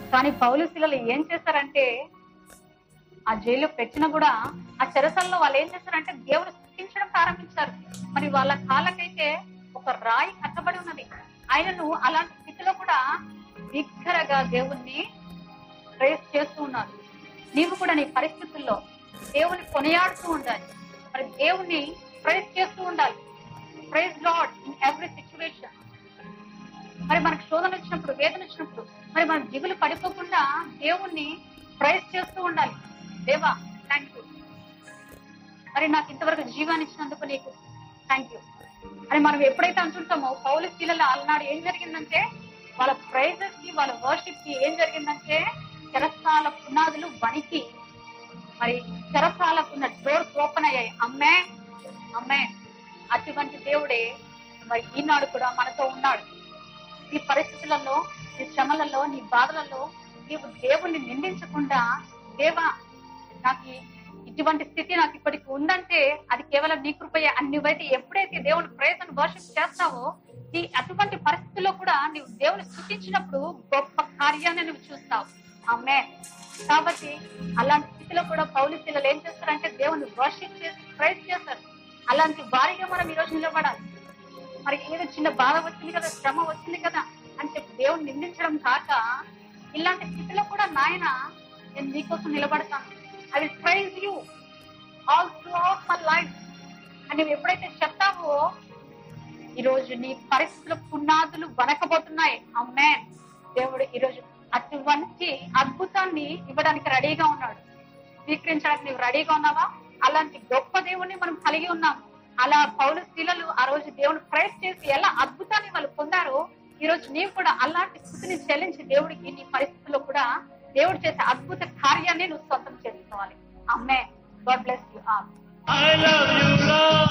కానీ పౌలు శిలలు ఏం చేశారంటే ఆ జైల్లో పెట్టినా కూడా ఆ చెరసల్లో వాళ్ళు ఏం చేశారంటే దేవుడు స్థుతించడం ప్రారంభించారు మరి వాళ్ళ కాళ్ళకైతే ఒక రాయి కట్టబడి ఉన్నది ఆయనను అలాంటి స్థితిలో కూడా బిగ్గరగా దేవుణ్ణి ప్రేస్ చేస్తూ ఉన్నారు నీవు కూడా నీ పరిస్థితుల్లో దేవుని కొనియాడుతూ ఉండాలి మరి దేవుణ్ణి ప్రైజ్ చేస్తూ ఉండాలి praise lord in every situation మరి మనకు శోధన వచ్చినప్పుడు వేదన వచ్చినప్పుడు మరి మనం దిగులు పడిపోకుండా దేవుణ్ణి ప్రైజ్ చేస్తూ ఉండాలి దేవా థ్యాంక్ యూ మరి నాకు ఇంతవరకు జీవాన్ని ఇచ్చినందుకు నీకు థ్యాంక్ యూ అని మనం ఎప్పుడైతే అంటుంటామో పౌలు శీలలో అలనాడు ఏం జరిగిందంటే వాళ్ళ ప్రైజెస్ కి వాళ్ళ వర్షిప్ కి ఏం జరిగిందంటే చెరసాల పునాదులు వణికి మరి చెరసాలకున్న డోర్స్ ఓపెన్ అయ్యాయి అమ్మే అమ్మే అటువంటి దేవుడే మరి ఈనాడు కూడా మనతో ఉన్నాడు నీ పరిస్థితులలో నీ శ్రమలలో నీ బాధలలో నీవు దేవుణ్ణి నిందించకుండా దేవా నాకు ఈ- ఇటువంటి స్థితి నాకు ఇప్పటికి ఉందంటే అది కేవలం నీ కృపయే అని నువ్వైతే ఎప్పుడైతే దేవుని ప్రేయర్ వర్షిప్ చేస్తావో ఈ అటువంటి పరిస్థితుల్లో కూడా నీవు దేవుని స్థుతించినప్పుడు గొప్ప కార్యాన్ని నువ్వు చూస్తావు ఆమె కాబట్టి అలాంటి స్థితిలో కూడా పౌలు పిల్లలు ఏం చేస్తారంటే దేవుని వర్షిప్ చేసి ప్రైజ్ చేస్తారు అలాంటి వారిగా మనం ఈ రోజు నిలబడాలి మరి ఏదో చిన్న బాధ వచ్చింది కదా శ్రమ వచ్చింది కదా అని చెప్పి దేవుని నిందించడం కాక ఇలాంటి స్థితిలో కూడా నాయన నేను నీకోసం నిలబడతాను I will praise you all through of my life అని నువ్వు ఎప్పుడైతే చెప్తావో ఈ రోజు నీ పరిస్థితుల పునాదులు వనకబోతున్నాయి అమ్మే దేవుడు ఈ రోజు అటువంటి అద్భుతాన్ని ఇవ్వడానికి రెడీగా ఉన్నాడు స్వీకరించడానికి నువ్వు రెడీగా ఉన్నావా అలాంటి గొప్ప దేవుణ్ణి మనం కలిగి ఉన్నాం అలా పౌలు శీలలు ఆ రోజు దేవుని ప్రైజ్ చేసి ఎలా అద్భుతాన్ని వాళ్ళు పొందారో ఈ రోజు నీవు కూడా అలాంటి స్థితిని చెల్లించి దేవుడికి నీ పరిస్థితుల్లో కూడా దేవుడు చేసే అద్భుత కార్యాన్ని నువ్వు సొంతం చేసుకోవాలి అమ్మే గాడ్ బ్లెస్ యూ ఆమె I love you, Lord.